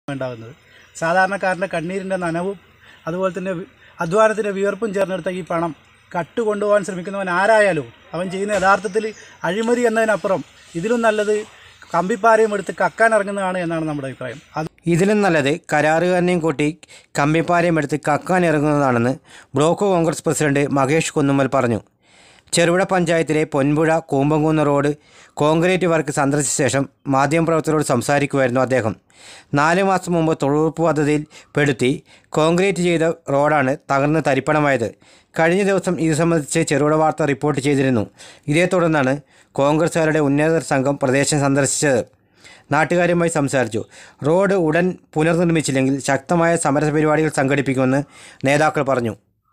ഉണ്ടാകുന്നത് സാധാരണക്കാരൻ്റെ കണ്ണീരിൻ്റെ നനവും അതുപോലെ തന്നെ വി- അധ്വാനത്തിൻ്റെ വിയർപ്പും ചേർന്നെടുത്ത ഈ പണം കട്ട് കൊണ്ടുപോകാൻ ശ്രമിക്കുന്നവൻ ആരായാലും അവൻ ചെയ്യുന്ന യഥാർത്ഥത്തിൽ അഴിമതി എന്നതിനപ്പുറം ഇതിലും നല്ലത് കമ്പിപ്പാരയും എടുത്ത് കക്കാൻ ഇറങ്ങുന്നതാണ് എന്നാണ് നമ്മുടെ അഭിപ്രായം അത് ഇതിലും നല്ലത് കരാറുകാരനെയും കൂട്ടി കമ്പിപ്പാരയും എടുത്ത് കക്കാൻ ഇറങ്ങുന്നതാണെന്ന് block Congress president Mahesh Kunnummal പറഞ്ഞു ചെറുപുഴ പഞ്ചായത്തിലെ Ponpuzha Koombankunnu road concrete work സന്ദർശിച്ച ശേഷം മാധ്യമപ്രവർത്തകരോട് സംസാരിക്കുമായിരുന്നു അദ്ദേഹം നാല് മാസം മുമ്പ് തൊഴിലുറപ്പ് പദ്ധതിയിൽ പെടുത്തി കോൺക്രീറ്റ് ചെയ്ത റോഡാണ് തകർന്ന് തരിപ്പണമായത് കഴിഞ്ഞ ദിവസം ഇത് സംബന്ധിച്ച് ചെറുപുഴ വാർത്ത റിപ്പോർട്ട് ചെയ്തിരുന്നു ഇതേ തുടർന്നാണ് കോൺഗ്രസുകാരുടെ ഉന്നത സംഘം പ്രദേശം സന്ദർശിച്ചത് നാട്ടുകാരുമായി സംസാരിച്ചു റോഡ് ഉടൻ പുനർനിർമ്മിച്ചില്ലെങ്കിൽ ശക്തമായ സമര പരിപാടികൾ സംഘടിപ്പിക്കുമെന്ന് നേതാക്കൾ പറഞ്ഞു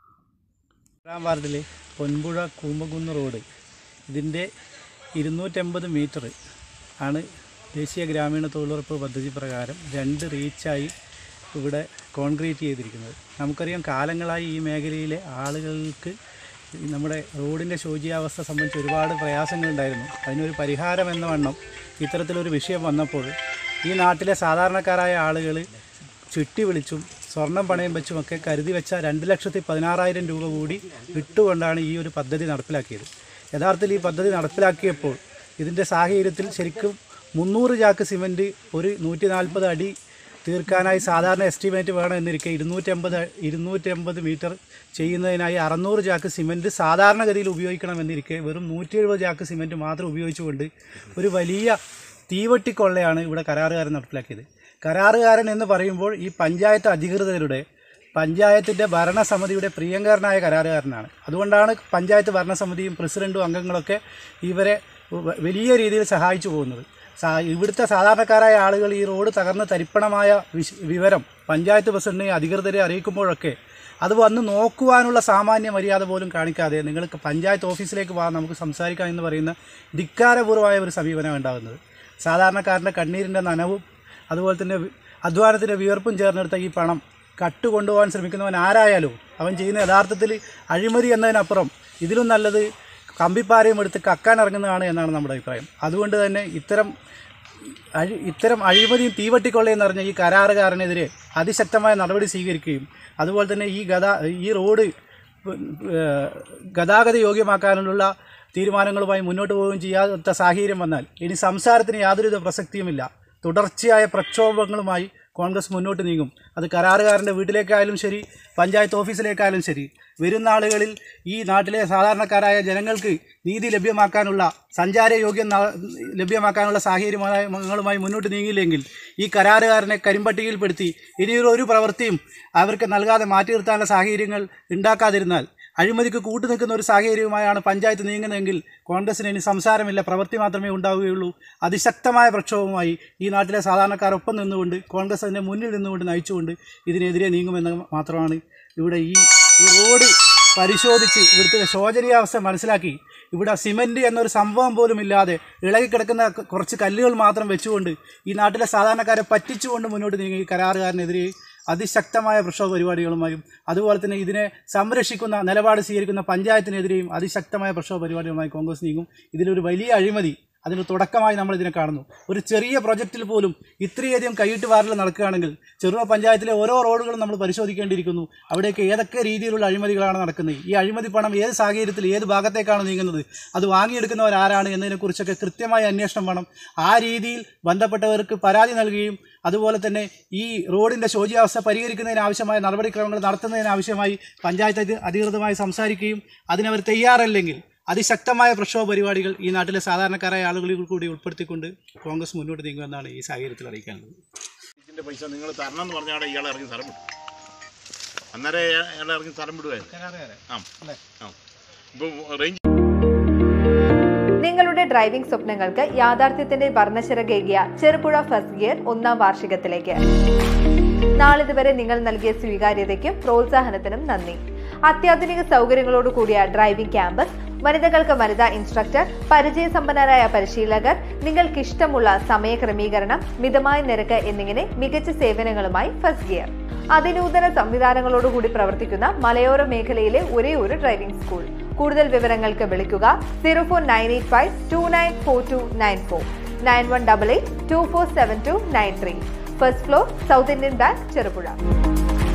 ഏഴാം വാർഡിലെ പൊൻപുഴ കൂമ്പകുന്ന് റോഡ് ഇതിൻ്റെ ഇരുന്നൂറ്റമ്പത് മീറ്റർ ആണ് ദേശീയ ഗ്രാമീണ തൊഴിലുറപ്പ് പദ്ധതി പ്രകാരം രണ്ട് റീച്ചായി ഇവിടെ കോൺക്രീറ്റ് ചെയ്തിരിക്കുന്നത് നമുക്കറിയാം കാലങ്ങളായി ഈ മേഖലയിലെ ആളുകൾക്ക് ഈ നമ്മുടെ റോഡിൻ്റെ ശോചിയാവസ്ഥ സംബന്ധിച്ച് ഒരുപാട് പ്രയാസങ്ങളുണ്ടായിരുന്നു അതിനൊരു പരിഹാരം എന്ന വണ്ണം ഇത്തരത്തിലൊരു വിഷയം വന്നപ്പോൾ ഈ നാട്ടിലെ സാധാരണക്കാരായ ആളുകൾ ചുറ്റി വിളിച്ചും സ്വർണം പണയം വെച്ചുമൊക്കെ കരുതി വെച്ച രണ്ട് ലക്ഷത്തി പതിനാറായിരം രൂപ കൂടി ഇട്ടുകൊണ്ടാണ് ഈ ഒരു പദ്ധതി നടപ്പിലാക്കിയത് യഥാർത്ഥത്തിൽ ഈ പദ്ധതി നടപ്പിലാക്കിയപ്പോൾ ഇതിൻ്റെ സാഹചര്യത്തിൽ ശരിക്കും മുന്നൂറ് ചാക്ക് സിമൻറ്റ് ഒരു നൂറ്റി നാൽപ്പത് അടി തീർക്കാനായി സാധാരണ എസ്റ്റിമേറ്റ് വേണം എന്നിരിക്കെ ഇരുന്നൂറ്റമ്പത് ഇരുന്നൂറ്റമ്പത് മീറ്റർ ചെയ്യുന്നതിനായി അറുന്നൂറ് ചാക്ക് സിമൻറ്റ് സാധാരണഗതിയിൽ ഉപയോഗിക്കണമെന്നിരിക്കെ വെറും നൂറ്റി എഴുപത് ചാക്ക് സിമൻറ്റ് മാത്രം ഉപയോഗിച്ചുകൊണ്ട് ഒരു വലിയ തീവട്ടിക്കൊള്ളയാണ് ഇവിടെ കരാറുകാരൻ നടപ്പിലാക്കിയത് കരാറുകാരൻ എന്ന് പറയുമ്പോൾ ഈ പഞ്ചായത്ത് അധികൃതരുടെ പഞ്ചായത്തിൻ്റെ ഭരണസമിതിയുടെ പ്രിയങ്കരനായ കരാറുകാരനാണ് അതുകൊണ്ടാണ് പഞ്ചായത്ത് ഭരണസമിതിയും പ്രസിഡൻറ്റും അംഗങ്ങളൊക്കെ ഇവരെ വ- വലിയ രീതിയിൽ സഹായിച്ചു പോകുന്നത് സാ ഇവിടുത്തെ സാധാരണക്കാരായ ആളുകൾ ഈ റോഡ് തകർന്ന് തരിപ്പണമായ വിശ വിവരം പഞ്ചായത്ത് പ്രസിഡന്റിനെ അധികൃതരെ അറിയിക്കുമ്പോഴൊക്കെ അത് വന്ന് നോക്കുവാനുള്ള സാമാന്യ മര്യാദ പോലും കാണിക്കാതെ നിങ്ങൾക്ക് പഞ്ചായത്ത് ഓഫീസിലേക്ക് വാ നമുക്ക് സംസാരിക്കാം എന്ന് പറയുന്ന ധിക്കാരപൂർവമായ ഒരു സമീപനമാണ് ഉണ്ടാകുന്നത് സാധാരണക്കാരൻ്റെ കണ്ണീരിൻ്റെ നനവും അതുപോലെ തന്നെ വി- അധ്വാനത്തിൻ്റെ വിയർപ്പും ചേർന്നെടുത്ത ഈ പണം കട്ട് കൊണ്ടുപോകാൻ ശ്രമിക്കുന്നവൻ ആരായാലും അവൻ ചെയ്യുന്ന യഥാർത്ഥത്തിൽ അഴിമതി എന്നതിനപ്പുറം ഇതിലും നല്ലത് കമ്പിപ്പാരയും എടുത്ത് കക്കാൻ ഇറങ്ങുന്നതാണ് എന്നാണ് നമ്മുടെ അഭിപ്രായം അതുകൊണ്ട് തന്നെ ഇത്തരം അഴി ഇത്തരം അഴിമതിയും തീവട്ടിക്കൊള്ളയും നിറഞ്ഞ ഈ കരാറുകാരനെതിരെ അതിശക്തമായ നടപടി സ്വീകരിക്കുകയും അതുപോലെ തന്നെ ഈ ഗതാ ഈ റോഡ് ഏഹ്, ഗതാഗത യോഗ്യമാക്കാനുള്ള തീരുമാനങ്ങളുമായി മുന്നോട്ട് പോവുകയും ചെയ്യാത്ത സാഹചര്യം വന്നാൽ ഇനി സംസാരത്തിന് യാതൊരുവിധ പ്രസക്തിയുമില്ല തുടർച്ചയായ പ്രക്ഷോഭങ്ങളുമായി കോൺഗ്രസ് മുന്നോട്ട് നീങ്ങും അത് കരാറുകാരൻ്റെ വീട്ടിലേക്കായാലും ശരി പഞ്ചായത്ത് ഓഫീസിലേക്കായാലും ശരി വരുന്ന ആളുകളിൽ ഈ നാട്ടിലെ സാധാരണക്കാരായ ജനങ്ങൾക്ക് നീതി ലഭ്യമാക്കാനുള്ള സഞ്ചാരയോഗ്യം ന- ലഭ്യമാക്കാനുള്ള സാഹചര്യങ്ങളുമായി മുന്നോട്ട് നീങ്ങിയില്ലെങ്കിൽ ഈ കരാറുകാരനെ കരിമ്പട്ടികയിൽപ്പെടുത്തി ഇനിയൊരു ഒരു പ്രവൃത്തിയും അവർക്ക് നൽകാതെ മാറ്റി നിർത്താനുള്ള സാഹചര്യങ്ങൾ ഉണ്ടാക്കാതിരുന്നാൽ അഴിമതിക്ക് കൂട്ടുനിൽക്കുന്ന ഒരു സാഹചര്യവുമായാണ് പഞ്ചായത്ത് നീങ്ങുന്നതെങ്കിൽ കോൺഗ്രസിന് ഇനി സംസാരമില്ല പ്രവൃത്തി മാത്രമേ ഉണ്ടാവുകയുള്ളൂ അതിശക്തമായ പ്രക്ഷോഭവുമായി ഈ നാട്ടിലെ സാധാരണക്കാരൊപ്പം നിന്നുകൊണ്ട് കോൺഗ്രസ് അതിൻ്റെ മുന്നിൽ നിന്നുകൊണ്ട് നയിച്ചുകൊണ്ട് ഇതിനെതിരെ നീങ്ങുമെന്ന് മാത്രമാണ് ഇവിടെ ഈ ഈ റോഡ് പരിശോധിച്ച് ഇവിടുത്തെ ശോചനീയാവസ്ഥ മനസ്സിലാക്കി ഇവിടെ സിമൻറ്റ് എന്നൊരു സംഭവം പോലും ഇല്ലാതെ ഇളകിക്കിടക്കുന്ന ക- കുറച്ച് കല്ലുകൾ മാത്രം വെച്ചുകൊണ്ട് ഈ നാട്ടിലെ സാധാരണക്കാരെ പറ്റിച്ചുകൊണ്ട് മുന്നോട്ട് നീങ്ങി ഈ കരാറുകാരനെതിരെ അതിശക്തമായ പ്രക്ഷോഭ പരിപാടികളുമായും അതുപോലെ തന്നെ ഇതിനെ സംരക്ഷിക്കുന്ന നിലപാട് സ്വീകരിക്കുന്ന പഞ്ചായത്തിനെതിരെയും അതിശക്തമായ പ്രക്ഷോഭ പരിപാടികളുമായി കോൺഗ്രസ് നീങ്ങും ഇതിലൊരു വലിയ അഴിമതി അതിന് തുടക്കമായി നമ്മൾ ഇതിനെ കാണുന്നു ഒരു ചെറിയ പ്രൊജക്റ്റിൽ പോലും ഇത്രയധികം കൈയിട്ട് വാരൽ നടക്കുകയാണെങ്കിൽ ചെറുപ പഞ്ചായത്തിലെ ഓരോ റോഡുകളും നമ്മൾ പരിശോധിക്കേണ്ടിയിരിക്കുന്നു അവിടേക്ക് ഏതൊക്കെ രീതിയിലുള്ള അഴിമതികളാണ് നടക്കുന്നത് ഈ അഴിമതി പണം ഏത് സാഹചര്യത്തിൽ ഏത് ഭാഗത്തേക്കാണ് നീങ്ങുന്നത് അത് വാങ്ങിയെടുക്കുന്നവർ ആരാണ് എന്നതിനെക്കുറിച്ചൊക്കെ കൃത്യമായ അന്വേഷണം വേണം ആ രീതിയിൽ ബന്ധപ്പെട്ടവർക്ക് പരാതി നൽകുകയും അതുപോലെ തന്നെ ഈ റോഡിൻ്റെ ശോചിയാവസ്ഥ പരിഹരിക്കുന്നതിന് ആവശ്യമായ നടപടിക്രമങ്ങൾ നടത്തുന്നതിന് ആവശ്യമായി പഞ്ചായത്ത് അധി- അധികൃതമായി സംസാരിക്കുകയും അതിനവർ തയ്യാറല്ലെങ്കിൽ അതിശക്തമായ പ്രക്ഷോഭ പരിപാടികൾ ഈ നാട്ടിലെ സാധാരണക്കാരായ ആളുകളിൽ കൂടി ഉൾപ്പെടുത്തിക്കൊണ്ട് കോൺഗ്രസ് മുന്നോട്ട് നീങ്ങുമെന്നാണ് ഈ സാഹചര്യത്തിൽ അറിയിക്കാനുള്ളത് ഇതിന്റെ പൈസ നിങ്ങൾ തരണം എന്ന് പറഞ്ഞാൽ ഇയാളെ ഇറങ്ങി സ്ഥലം വിട്ടു അന്നേരം ഇയാളെ ഇറങ്ങി സ്ഥലം വിടുവായിരുന്നു ആ ആ ഇപ്പം റേഞ്ച് നിങ്ങളുടെ ഡ്രൈവിംഗ് സ്വപ്നങ്ങൾക്ക് യാഥാർത്ഥ്യത്തിന്റെ വർണ്ണശിറകേകിയ ചെറുപുഴ ഫസ്റ്റ് ഗിയർ ഒന്നാം വാർഷികത്തിലേക്ക് നാളിതുവരെ നിങ്ങൾ നൽകിയ സ്വീകാര്യതയ്ക്കും പ്രോത്സാഹനത്തിനും നന്ദി അത്യാധുനിക സൗകര്യങ്ങളോട് കൂടിയ ഡ്രൈവിംഗ് ക്യാമ്പസ് വനിതകൾക്ക് വനിതാ ഇൻസ്ട്രക്ടർ പരിചയസമ്പന്നരായ പരിശീലകർ നിങ്ങൾക്ക് ഇഷ്ടമുള്ള സമയ ക്രമീകരണം മിതമായ നിരക്ക് എന്നിങ്ങനെ മികച്ച സേവനങ്ങളുമായി ഫസ്റ്റ് ഗിയർ അതിനൂതന സംവിധാനങ്ങളോടുകൂടി പ്രവർത്തിക്കുന്ന മലയോര മേഖലയിലെ ഒരേ ഒരു ഡ്രൈവിംഗ് സ്കൂൾ കൂടുതൽ വിവരങ്ങൾക്ക് വിളിക്കുക zero four nine eight five two nine four two nine four nine one double eight two four seven two nine three first floor South Indian Bank Cherupuzha